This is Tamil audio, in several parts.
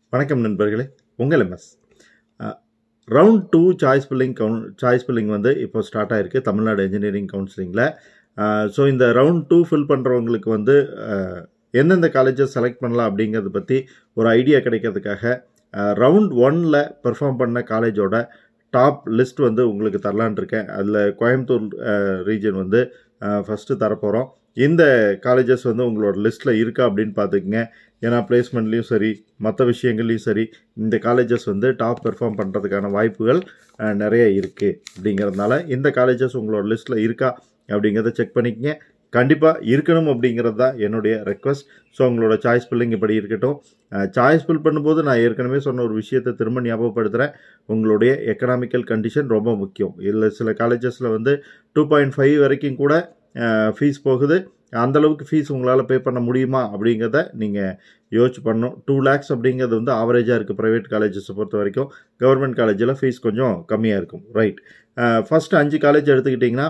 வணக்கம் நண்பர்களே உங்கள் MS round two choice filling கவுன் சாய்ஸ் பில்லிங் வந்து இப்போ ஸ்டார்ட் ஆயிருக்கு தமிழ்நாடு இன்ஜினியரிங் கவுன்சிலிங்கில் ஸோ இந்த ரவுண்ட் டூ ஃபில் பண்ணுறவங்களுக்கு வந்து அஹ், எந்தெந்த காலேஜஸ் செலக்ட் பண்ணலாம் அப்படிங்கிறத பற்றி ஒரு ஐடியா கிடைக்கிறதுக்காக ரவுண்ட் ஒனில் பெர்ஃபார்ம் பண்ண காலேஜோட டாப் லிஸ்ட் வந்து உங்களுக்கு தரலான் இருக்கேன் அதில் கோயம்புத்தூர் ரீஜன் வந்து ஃபஸ்ட்டு தரப்போகிறோம் இந்த காலேஜஸ் வந்து உங்களோட லிஸ்ட்டில் இருக்கா அப்படின்னு பார்த்துக்குங்க ஏன்னா பிளேஸ்மெண்ட்லேயும் சரி மற்ற விஷயங்கள்லையும் சரி இந்த காலேஜஸ் வந்து டாப் பெர்ஃபார்ம் பண்ணுறதுக்கான வாய்ப்புகள் அஹ், நிறைய இருக்குது அப்படிங்கிறதுனால இந்த காலேஜஸ் உங்களோட லிஸ்ட்டில் இருக்கா அப்படிங்கிறத செக் பண்ணிக்கங்க கண்டிப்பாக இருக்கணும் அப்படிங்கிறது தான் என்னுடைய ரெக்வஸ்ட் ஸோ உங்களோட சாய்ஸ் பில்லிங் இப்படி இருக்கட்டும் சாய்ஸ் பில் பண்ணும்போது நான் ஏற்கனவே சொன்ன ஒரு விஷயத்தை திரும்ப ஞாபகப்படுத்துகிறேன் உங்களுடைய எக்கனாமிக்கல் கண்டிஷன் ரொம்ப முக்கியம் இதில் சில காலேஜஸில் வந்து டூ பாயிண்ட் ஃபைவ் வரைக்கும் கூட ஃபீஸ் போகுது அந்த அளவுக்கு ஃபீஸ் உங்களால் பே பண்ண முடியுமா அப்படிங்கிறத நீங்கள் யோசிச்சு பண்ணணும் டூ லேக்ஸ் அப்படிங்கிறது வந்து ஆவரேஜாக இருக்குது ப்ரைவேட் காலேஜஸை பொறுத்த வரைக்கும் கவர்மெண்ட் காலேஜில் ஃபீஸ் கொஞ்சம் கம்மியாக இருக்கும் ரைட் ஃபஸ்ட்டு அஞ்சு காலேஜ் எடுத்துக்கிட்டிங்கன்னா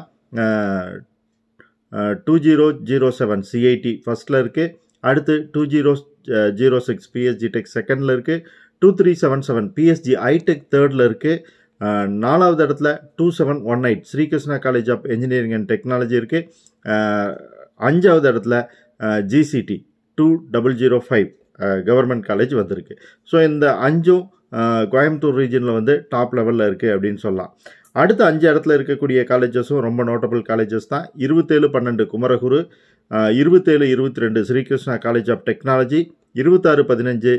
two zero zero seven CIT ஃபஸ்ட்டில் இருக்குது அடுத்து two zero zero six PSG tech செகண்டில் இருக்குது two three seven seven PSG iTech தேர்டில் இருக்குது நாலாவது இடத்துல two seven one eight Srikrishna college of engineering and technology இருக்குது அஞ்சாவது இடத்துல GCT two double zero five government college வந்திருக்கு ஸோ இந்த அஞ்சும் அஹ், கோயம்புத்தூர் ரீஜனில் வந்து டாப் லெவலில் இருக்குது அப்படின்னு சொல்லலாம் அடுத்த அஞ்சு இடத்துல இருக்கக்கூடிய காலேஜஸும் ரொம்ப நோட்டபிள் காலேஜஸ் தான் இருபத்தேழு பன்னெண்டு குமரகுரு அஹ், இருபத்தேழு இருபத்தி ரெண்டு ஸ்ரீகிருஷ்ணா காலேஜ் ஆஃப் டெக்னாலஜி இருபத்தாறு பதினஞ்சு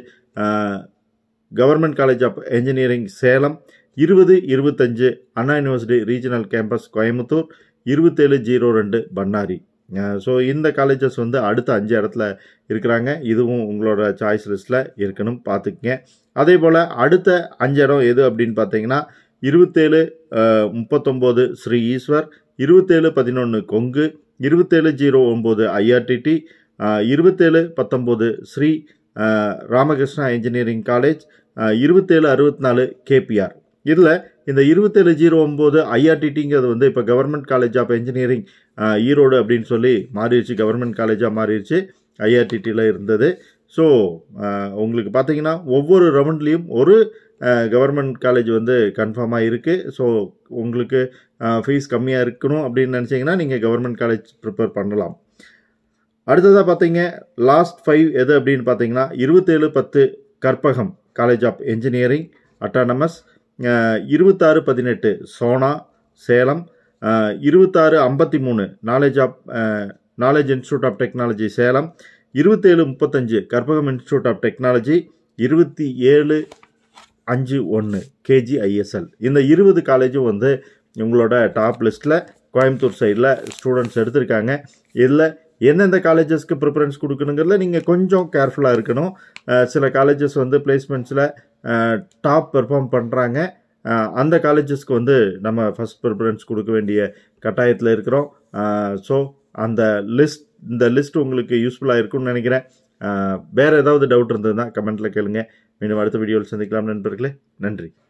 government college of engineering Salem இருபது இருபத்தஞ்சு Anna university regional campus Coimbatore இருபத்தேழு ஜீரோ ரெண்டு பண்ணாரி ஸோ இந்த காலேஜஸ் வந்து அடுத்த அஞ்சு இடத்துல இருக்கிறாங்க இதுவும் உங்களோட சாய்ஸ் லிஸ்ட்டில் இருக்கணும் பார்த்துக்குங்க அதே போல் அடுத்த அஞ்சு இடம் எது அப்படின்னு பார்த்தீங்கன்னா இருபத்தேழு முப்பத்தொம்போது ஸ்ரீ ஈஸ்வர் இருபத்தேழு பதினொன்று கொங்கு இருபத்தேழு ஜீரோ ஒம்பது ஐஆர்டிடி இருபத்தேழு பத்தொம்போது ஸ்ரீ அஹ், ராமகிருஷ்ணா இன்ஜினியரிங் காலேஜ் இருபத்தேழு அறுபத்தி நாலு கேபிஆர் இதில் இந்த இருபத்தேழு ஜீரோ ஒம்பது ஐஆர்டிடிங்கிறது வந்து இப்போ government college of engineering Erode அப்படின்னு சொல்லி மாறிடுச்சு கவர்மெண்ட் காலேஜாக மாறிடுச்சு ஐஆர்டிடியில் இருந்தது ஸோ உங்களுக்கு பார்த்தீங்கன்னா ஒவ்வொரு ரவுண்ட்லேயும் ஒரு கவர்மெண்ட் காலேஜ் வந்து கன்ஃபார்மாக இருக்குது ஸோ உங்களுக்கு ஃபீஸ் கம்மியாக இருக்கணும் அப்படின்னு நினச்சிங்கன்னா நீங்கள் கவர்மெண்ட் காலேஜ் ப்ரிப்பேர் பண்ணலாம் அடுத்ததாக பார்த்தீங்க லாஸ்ட் ஃபைவ் எது அப்படின்னு பார்த்தீங்கன்னா இருபத்தேழு பத்து Karpagam college of engineering autonomous இருபத்தாறு பதினெட்டு சோனா சேலம் அஹ், இருபத்தாறு ஐம்பத்தி மூணு knowledge of knowledge institute of technology Salem இருபத்தேழு முப்பத்தஞ்சு கற்பகம் இன்ஸ்டியூட் ஆஃப் டெக்னாலஜி இருபத்தி ஏழு அஞ்சு ஒன்று கேஜிஐஎஸ்எல் இந்த இருபது காலேஜும் வந்து உங்களோட டாப் லிஸ்ட்டில் கோயம்புத்தூர் சைடில் ஸ்டூடெண்ட்ஸ் எடுத்திருக்காங்க இதில் எந்தெந்த காலேஜஸ்க்கு ப்ரிஃபரன்ஸ் கொடுக்கணுங்கிறதுல நீங்கள் கொஞ்சம் கேர்ஃபுல்லாக இருக்கணும் அஹ் சில காலேஜஸ் வந்து பிளேஸ்மெண்ட்ஸில் டாப் பெர்ஃபார்ம் பண்ணுறாங்க அந்த காலேஜஸ்க்கு வந்து நம்ம ஃபஸ்ட் ப்ரிஃபரன்ஸ் கொடுக்க வேண்டிய கட்டாயத்தில் இருக்கிறோம் ஸோ அந்த லிஸ்ட் இந்த லிஸ்ட் உங்களுக்கு யூஸ்ஃபுல்லாக இருக்கும்னு நினைக்கிறேன் அஹ் வேற ஏதாவது டவுட் இருந்ததுன்னா கமெண்ட்டில் கேளுங்க மீண்டும் அடுத்த வீடியோவில் சந்திக்கலாம் நண்பர்களே நன்றி